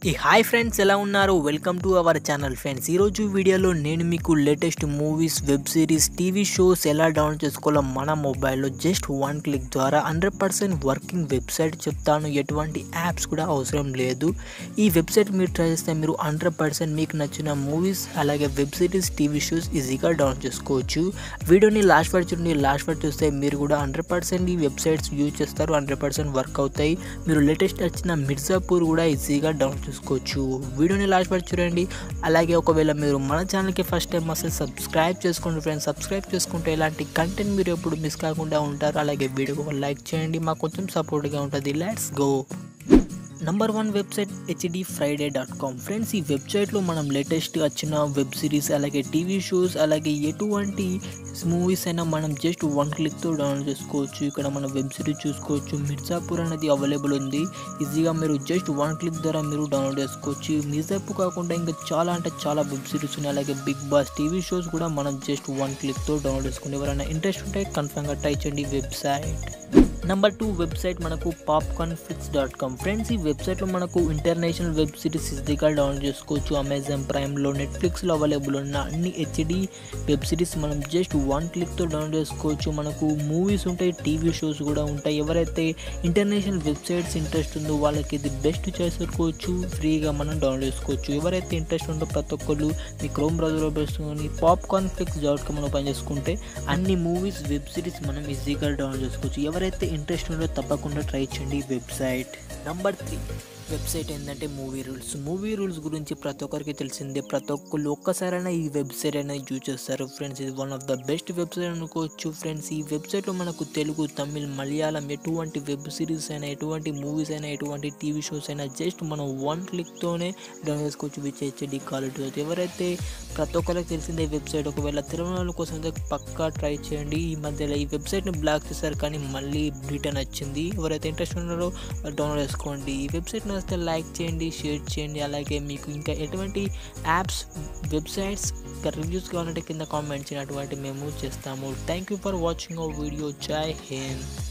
ఈ hi friends ఎలా ఉన్నారు welcome to our channel friends ఈరోజు వీడియోలో నేను మీకు latest movies web series TV shows ఎలా డౌన్లోడ్ చేసుకోవాలో మన మొబైల్లో జస్ట్ వన్ క్లిక్ ద్వారా హండ్రెడ్ పర్సెంట్ వర్కింగ్ వెబ్సైట్ చెప్తాను ఎటువంటి యాప్స్ కూడా అవసరం లేదు ఈ వెబ్సైట్ మీరు ట్రై చేస్తే మీరు హండ్రెడ్ పర్సెంట్ మీకు నచ్చిన మూవీస్ అలాగే వెబ్ సిరీస్ టీవీ షోస్ ఈజీగా డౌన్లోడ్ చేసుకోవచ్చు వీడియోని లాస్ట్ వరకు చూడండి లాస్ట్ వరకు చూస్తే మీరు కూడా హండ్రెడ్ పర్సెంట్ ఈ వెబ్సైట్స్ యూజ్ చేస్తారు హండ్రెడ్ పర్సెంట్ వర్క్ అవుతాయి మీరు లేటెస్ట్ వచ్చిన మిర్జాపూర్ కూడా ఈజీగా డౌన్లోడ్ చేసుకోవచ్చు వీడియోని లాస్ట్ వరకు చూడండి అలాగే ఒకవేళ మీరు మన ఛానల్కి ఫస్ట్ టైం వస్తే సబ్స్క్రైబ్ చేసుకోండి ఫ్రెండ్స్ సబ్స్క్రైబ్ చేసుకుంటే ఇలాంటి కంటెంట్ మీరు ఎప్పుడు మిస్ కాకుండా ఉంటారు అలాగే వీడియోకి ఒక లైక్ చేయండి మాకు కొంచెం సపోర్ట్గా ఉంటుంది let's go number one website HD Friday dot com friends ఈ వెబ్సైట్లో మనం లేటెస్ట్ వచ్చిన వెబ్ సిరీస్ అలాగే టీవీ షోస్ అలాగే ఎటువంటి మూవీస్ అయినా మనం జస్ట్ వన్ క్లిక్తో డౌన్లోడ్ చేసుకోవచ్చు ఇక్కడ మనం వెబ్ సిరీస్ చూసుకోవచ్చు మిర్జాపూర్ అనేది అవైలబుల్ ఉంది ఈజీగా మీరు జస్ట్ వన్ క్లిక్ ద్వారా మీరు డౌన్లోడ్ చేసుకోవచ్చు మిర్జాపూర్ కాకుండా ఇంకా చాలా అంటే చాలా వెబ్ సిరీస్ ఉన్నాయి అలాగే బిగ్ బాస్ టీవీ షోస్ కూడా మనం జస్ట్ వన్ క్లిక్తో డౌన్లోడ్ చేసుకుని ఎవరైనా ఇంట్రెస్ట్ ఉంటే కన్ఫర్మ్గా ట్రై చేయండి వెబ్సైట్ నెంబర్ టూ వెబ్సైట్ మనకు Popcornflix dot com friends ఈ వెబ్సైట్లో మనకు ఇంటర్నేషనల్ వెబ్ సిరీస్ ఈజీగా డౌన్లోడ్ చేసుకోవచ్చు అమెజాన్ ప్రైమ్లో నెట్ఫ్లిక్స్లో అవైలబుల్ ఉన్న అన్ని హెచ్డి వెబ్ సిరీస్ మనం జస్ట్ వన్ క్లిక్తో డౌన్లోడ్ చేసుకోవచ్చు మనకు మూవీస్ ఉంటాయి టీవీ షోస్ కూడా ఉంటాయి ఎవరైతే ఇంటర్నేషనల్ వెబ్సైట్స్ ఇంట్రెస్ట్ ఉందో వాళ్ళకి ఇది బెస్ట్ చేసుకోవచ్చు ఫ్రీగా మనం డౌన్లోడ్ చేసుకోవచ్చు ఎవరైతే ఇంట్రెస్ట్ ఉందో ప్రతి ఒక్కళ్ళు మీ క్రోమ్ బ్రౌజర్లో పెట్టుకొని Popcornflix dot com open చేసుకుంటే అన్ని మూవీస్ వెబ్ సిరీస్ మనం ఈజీగా డౌన్లోడ్ చేసుకోవచ్చు ఎవరైతే ఇంట్రెస్ట్ ఉందో తప్పకుండా ట్రై చేయండి ఈ వెబ్సైట్ నంబర్ త్రీ వెబ్సైట్ ఏంటంటే మూవీ రూల్స్ మూవీ రూల్స్ గురించి ప్రతి ఒక్కరికి తెలిసిందే ప్రతి ఒక్కళ్ళు ఒక్కసారైనా ఈ వెబ్సైట్ అనేది యూజ్ చేస్తారు ఫ్రెండ్స్ ఇది one of the best website అనుకోవచ్చు ఫ్రెండ్స్ ఈ వెబ్సైట్లో మనకు తెలుగు తమిళ్ మలయాళం ఎటువంటి వెబ్ సిరీస్ అయినా ఎటువంటి మూవీస్ అయినా ఎటువంటి టీవీ షోస్ అయినా జస్ట్ మనం వన్ క్లిక్తోనే డౌన్లోడ్ చేసుకోవచ్చు విచ్ హెచ్డి క్వాలిటీ ఎవరైతే ప్రతి ఒక్కరికి తెలిసిందే ఈ వెబ్సైట్ ఒకవేళ తిరుమల కోసం అయితే పక్కా ట్రై చేయండి ఈ మధ్యలో ఈ వెబ్సైట్ని బ్లాక్ చేశారు కానీ మళ్ళీ రిటర్న్ వచ్చింది ఎవరైతే ఇంట్రెస్ట్ ఉన్నారో డౌన్లోడ్ చేసుకోండి ఈ వెబ్సైట్ నచ్చితే లైక్ చేయండి షేర్ చేయండి అలాగే మీకు ఇంకా ఎటువంటి యాప్స్ వెబ్సైట్స్ ఇంకా రివ్యూస్ కావాలంటే కింద కామెంట్ చేయండి అటువంటి మేము చేస్తాము thank you for watching our video Jai Hind